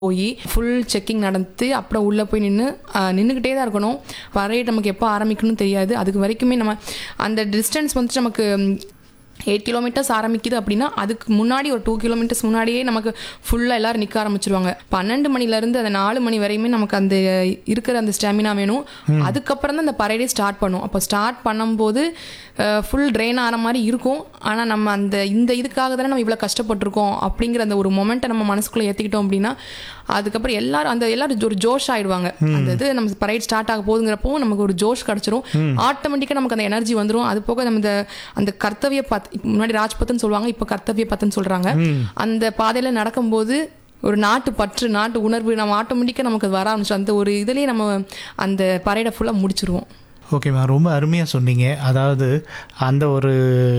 போய் full checking நடத்தி அப்புறம் உள்ளே போய் நின்று நின்றுக்கிட்டே தான் இருக்கணும் பரேட் நமக்கு எப்போ ஆரம்பிக்கணும்னு தெரியாது அதுக்கு வரைக்குமே நம்ம அந்த டிஸ்டன்ஸ் வந்துட்டு நமக்கு எயிட் கிலோமீட்டர்ஸ் ஆரம்பிக்குது அப்படின்னா அதுக்கு முன்னாடி ஒரு டூ கிலோமீட்டர்ஸ் முன்னாடியே நமக்கு ஃபுல்லாக எல்லாரும் நிற்க ஆரம்பிச்சிருவாங்க பன்னெண்டு மணிலேருந்து அந்த நாலு மணி வரையுமே நமக்கு அந்த இருக்கிற அந்த ஸ்டாமினா வேணும் அதுக்கப்புறம் தான் அந்த பரேடே ஸ்டார்ட் பண்ணும் அப்போ ஸ்டார்ட் பண்ணும்போது ஃபுல் ட்ரெயின் ஆகிற மாதிரி இருக்கும் ஆனால் நம்ம அந்த இந்த இதுக்காக தானே நம்ம இவ்வளோ கஷ்டப்பட்டிருக்கோம் அப்படிங்கிற அந்த ஒரு மொமெண்ட்டை நம்ம மனசுக்குள்ளே ஏற்றிக்கிட்டோம் அப்படின்னா அதுக்கப்புறம் எல்லாரும் அந்த எல்லாரும் ஒரு ஜோஷ் ஆயிடுவாங்க அந்த இது நம்ம பரைட் ஸ்டார்ட் ஆக போகுதுங்கிறப்போ நமக்கு ஒரு ஜோஷ் கிடச்சிரும் ஆட்டோமேட்டிக்காக நமக்கு அந்த எனர்ஜி வந்துடும் அது போக நம்ம இந்த அந்த கர்த்தவிய பத் முன்னாடி ராஜ்பத்துன்னு சொல்லுவாங்க இப்போ கர்த்தவிய பத்துன்னு சொல்கிறாங்க அந்த பாதையில் நடக்கும்போது ஒரு நாட்டு பற்று நாட்டு உணர்வு நம்ம ஆட்டோமேட்டிக்காக நமக்கு அது வர ஆரம்பிச்சு அந்த ஒரு இதுலேயே நம்ம அந்த பரைடை ஃபுல்லாக முடிச்சிருவோம் ஓகேம்மா ரொம்ப அருமையாக சொன்னீங்க அதாவது அந்த ஒரு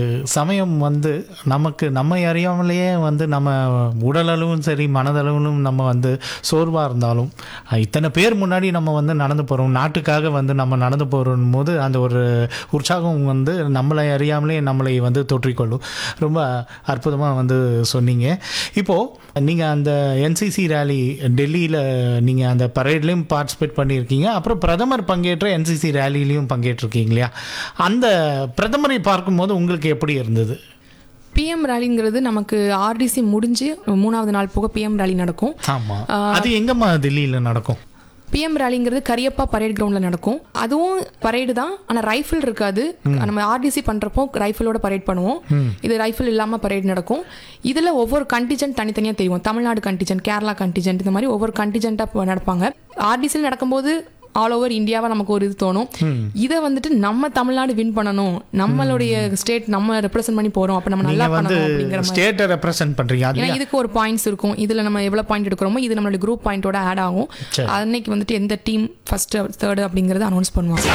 சமயம் வந்து நமக்கு நம்ம அறியாமலேயே வந்து நம்ம உடலளவும் சரி மனதளவிலும் நம்ம வந்து சோர்வாக இருந்தாலும் அஹ், இத்தனை பேர் முன்னாடி நம்ம வந்து நடந்து போகிறோம் நாட்டுக்காக வந்து நம்ம நடந்து போகிறோம் போது அந்த ஒரு உற்சாகம் வந்து நம்மளை அறியாமலே நம்மளை வந்து தொற்றிக்கொள்ளும் ரொம்ப அற்புதமாக வந்து சொன்னீங்க இப்போது நீங்கள் அந்த என்சிசி ரேலி டெல்லியில் நீங்கள் அந்த பரேட்லேயும் பார்ட்டிசிபேட் பண்ணியிருக்கீங்க அப்புறம் பிரதமர் பங்கேற்ற என்சிசி ரேலிலையும் பங்கேற்றிருக்கீங்க இல்லையா அந்த பிரதமரை பார்க்கும்போது உங்களுக்கு எப்படி இருந்தது பிஎம் ரேலிங்கிறது நமக்கு ஆர்டிசி முடிஞ்சு மூணாவது நாள் போக பிஎம் ரேலி நடக்கும் ஆமாம் அது எங்கம்மா டெல்லியில் நடக்கும் பிஎம் ரேலிங்கிறது கரியப்பா பரேட் கிரவுண்டில் நடக்கும் அதுவும் பரேடு தான் ஆனால் ரைஃபிள் இருக்காது நம்ம ஆர்டிசி பண்ணுறப்போ ரைஃபிளோட பரேட் பண்ணுவோம் இது ரைஃபிள் இல்லாமல் பரேட் நடக்கும் இதில் ஒவ்வொரு கண்டிஜென்ட் தனித்தனியாக தெரியும் தமிழ்நாடு கண்டிஜென்ட் கேரளா கண்டிஜென்ட் இந்த மாதிரி ஒவ்வொரு கண்டிஜென்ட்டாக நடப்பாங்க ஆர்டிசியில் நடக்கும்போது ஆல் ஓவர் இந்தியாவா நமக்கு ஒரு இது தோணும் இதை வந்துட்டு நம்ம தமிழ்நாடு வின் பண்ணணும் நம்மளுடைய ஸ்டேட் நம்ம ரெப்ரசென்ட் பண்ணி போறோம் அப்ப நம்ம நல்லா நீங்கள் வந்து பண்ணணும் அப்படிங்கிற மாதிரி ஸ்டேட்டை ரெப்ரசன்ட் பண்ணுறீங்க அது ஏன்னா இதுக்கு ஒரு பாயிண்ட்ஸ் இருக்கும் இதுல நம்ம எவ்வளவு பாயிண்ட் எடுக்கிறோமோ இது நம்மளோட குரூப் பாயிண்டோட ஆட் ஆகும் சரி. அன்னைக்கு வந்துட்டு எந்த டீம் ஃபர்ஸ்ட் தேர்ட் அப்படிங்கறத அனௌன்ஸ் பண்ணுவாங்க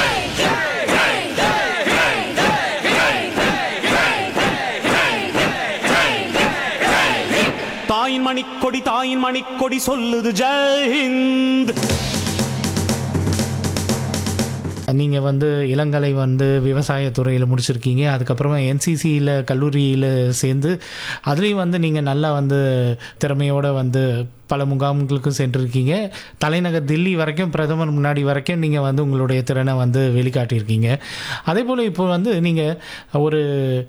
தாயின் மணிக்கொடி தாயின் மணிக்கொடி சொல்லுது ஜெயஹிந்த் நீங்கள் வந்து இளங்கலை வந்து விவசாயத்துறையில் முடிச்சிருக்கீங்க அதுக்கப்புறமா என்சிசியில் கல்லூரியில் சேர்ந்து அதுலேயும் வந்து நீங்கள் நல்லா வந்து திறமையோடு வந்து பல முகாம்களுக்கும் சென்றிருக்கீங்க தலைநகர் தில்லி வரைக்கும் பிரதமர் முன்னாடி வரைக்கும் நீங்கள் வந்து உங்களுடைய திறனை வந்து வெளிக்காட்டியிருக்கீங்க அதே போல் இப்போ வந்து நீங்கள் ஒரு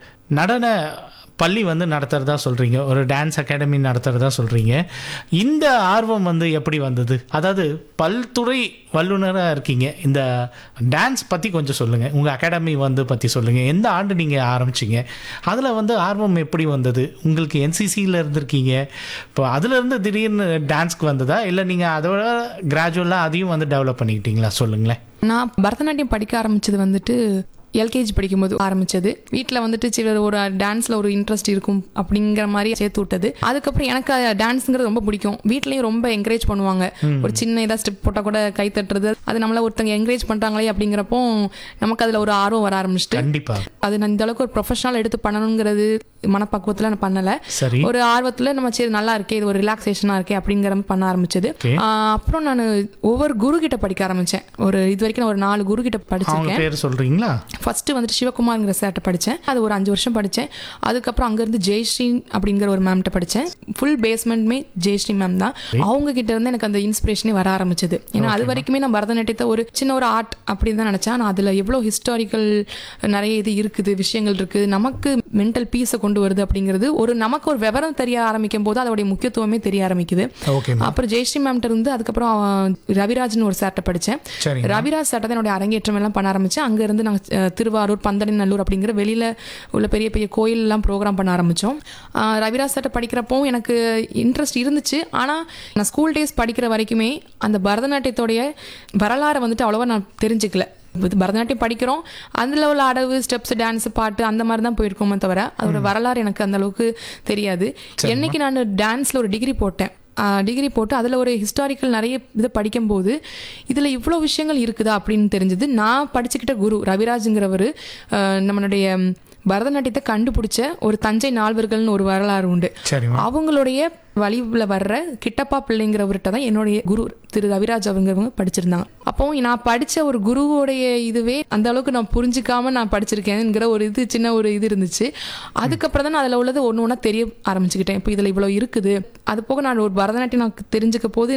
நடன பள்ளி வந்து நடத்துறதா சொல்கிறீங்க ஒரு டான்ஸ் அகாடமி நடத்துறதா சொல்கிறீங்க இந்த ஆர்வம் வந்து எப்படி வந்தது அதாவது பல்துறை வல்லுநராக இருக்கீங்க இந்த டான்ஸ் பற்றி கொஞ்சம் சொல்லுங்கள் உங்கள் அகாடமி வந்து பற்றி சொல்லுங்கள் எந்த ஆண்டு நீங்கள் ஆரம்பிச்சீங்க அதில் வந்து ஆர்வம் எப்படி வந்தது உங்களுக்கு என்சிசியில் இருந்திருக்கீங்க இப்போ அதுலேருந்து திடீர்னு டான்ஸ்க்கு வந்ததா இல்லை நீங்கள் அதோட கிராஜுவலாக அதையும் வந்து டெவலப் பண்ணிக்கிட்டீங்களா சொல்லுங்களேன் நான் பரதநாட்டியம் படிக்க ஆரம்பிச்சது வந்துட்டு எல்கேஜி படிக்கும்போது ஆரம்பிச்சது வீட்டில் வந்துட்டு சில ஒரு டான்ஸில் ஒரு இன்ட்ரெஸ்ட் இருக்கும் அப்படிங்கிற மாதிரி சேர்த்து விட்டது அதுக்கப்புறம் எனக்கு டான்ஸுங்கிறது ரொம்ப பிடிக்கும் வீட்லேயும் ரொம்ப என்கரேஜ் பண்ணுவாங்க ஒரு சின்ன இதாக ஸ்டெப் போட்டால் கூட கை தட்டுறது அது நம்மள ஒருத்தங்க என்கரேஜ் பண்ணுறாங்களே அப்படிங்கிறப்போ நமக்கு அதில் ஒரு ஆர்வம் வர ஆரம்பிச்சிட்டு கண்டிப்பாக அது நான் இந்த அளவுக்கு ஒரு ப்ரொஃபஷனல் எடுத்து பண்ணணுங்கிறது மனப்பக்குவத்தில் நான் பண்ணலை சரி ஒரு ஆர்வத்தில் நம்ம சரி நல்லா இருக்கே இது ஒரு ரிலாக்ஸேஷனாக இருக்கே அப்படிங்கிற மாதிரி பண்ண ஆரம்பிச்சது Okay. ஆஹ் அப்புறம் நான் ஒவ்வொரு குரு கிட்ட படிக்க ஆரம்பித்தேன் ஒரு இது வரைக்கும் நான் ஒரு நாலு குரு கிட்ட அவங்க படிச்சிருக்கேன் பேர் சொல்கிறீங்களா ஃபர்ஸ்ட் வந்துட்டு சிவகுமார்ங்கிற சார்ட்ட படித்தேன் அது ஒரு அஞ்சு வருஷம் படித்தேன் அதுக்கப்புறம் அங்கேருந்து ஜெயஸ்ரீ அப்படிங்கிற ஒரு மேம்கிட்ட படித்தேன் ஃபுல் பேஸ்மெண்ட்மே ஜெயஸ்ரீ மேம் தான் அவங்க கிட்ட இருந்து எனக்கு அந்த இன்ஸ்பிரேஷனே வர ஆரம்பிச்சது ஏன்னா அது வரைக்குமே நான் பரதநாட்டியத்தை ஒரு சின்ன ஒரு ஆர்ட் அப்படின்னு தான் நினச்சேன் நான் அதில் எவ்வளோ ஹிஸ்டாரிக்கல் நிறைய இது இருக்குது விஷயங்கள் இருக்குது நமக்கு மென்டல் பீஸை கொண்டு வருது அப்படிங்கிறது ஒரு நமக்கு ஒரு விவரம் தெரிய ஆரம்பிக்கும் போது அதோடைய முக்கியத்துவமே தெரிய ஆரம்பிக்குது ஓகே அப்புறம் ஜெயஸ்ரீ மேம்கிட்ட இருந்து அதுக்கப்புறம் அஹ், ரவிராஜ்னு ஒரு சார்ட்ட படித்தேன் சரி ரவிராஜ் சார்ட்ட தான் என்னுடைய அரங்கேற்றம் எல்லாம் பண்ண ஆரம்பிச்சேன் அங்க இருந்து நாங்கள் திருவாரூர் பந்தனிநல்லூர் அப்படிங்கிற வெளியில உள்ள பெரிய பெரிய கோயிலெல்லாம் ப்ரோக்ராம் பண்ண ஆரம்பிச்சோம் ஆஹ் ரவிராஜ் சார்ட்ட படிக்கிறப்போ எனக்கு இன்ட்ரெஸ்ட் இருந்துச்சு ஆனா நான் ஸ்கூல் டேஸ் படிக்கிற வரைக்குமே அந்த பரதநாட்டியத்தோடைய வரலாறை வந்துட்டு அவ்வளோவா நான் தெரிஞ்சுக்கல இது பரதநாட்டியம் படிக்கிறோம் அதில் உள்ள அடவு ஸ்டெப்ஸ் டான்ஸ் பாட்டு அந்த மாதிரி தான் போயிருக்கோமே தவிர அதோட வரலாறு எனக்கு அந்த அளவுக்கு தெரியாது என்னைக்கு நான் டான்ஸில் ஒரு டிகிரி போட்டேன் டிகிரி போட்டு அதில் ஒரு ஹிஸ்டாரிக்கல் நிறைய இதை படிக்கும்போது இதில் இவ்வளோ விஷயங்கள் இருக்குதா அப்படின்னு தெரிஞ்சது நான் படிச்சுக்கிட்ட குரு ரவிராஜுங்கிறவர் நம்மளுடைய பரதநாட்டியத்தை கண்டுபிடிச்ச ஒரு தஞ்சை நால்வர்கள்னு ஒரு வரலாறு உண்டு சரிம்மா அவங்களுடைய வழிவில் வர்ற கிட்டப்பா பிள்ளைங்கிறவர்கிட்ட தான் என்னுடைய குரு திரு ரவிராஜ் அவங்கிறவங்க படிச்சிருந்தாங்க அப்போ நான் படிச்ச ஒரு குருவோடைய இதுவே அந்த அளவுக்கு நான் புரிஞ்சுக்காம நான் படிச்சிருக்கேங்கிற ஒரு இது சின்ன ஒரு இது இருந்துச்சு அதுக்கப்புறம் தான் நான் அதில் உள்ளது ஒன்று ஒன்றா தெரிய ஆரம்பிச்சுக்கிட்டேன் இப்போ இதில் இவ்வளோ இருக்குது அது போக நான் ஒரு பரதநாட்டியம் நான் தெரிஞ்சுக்க போது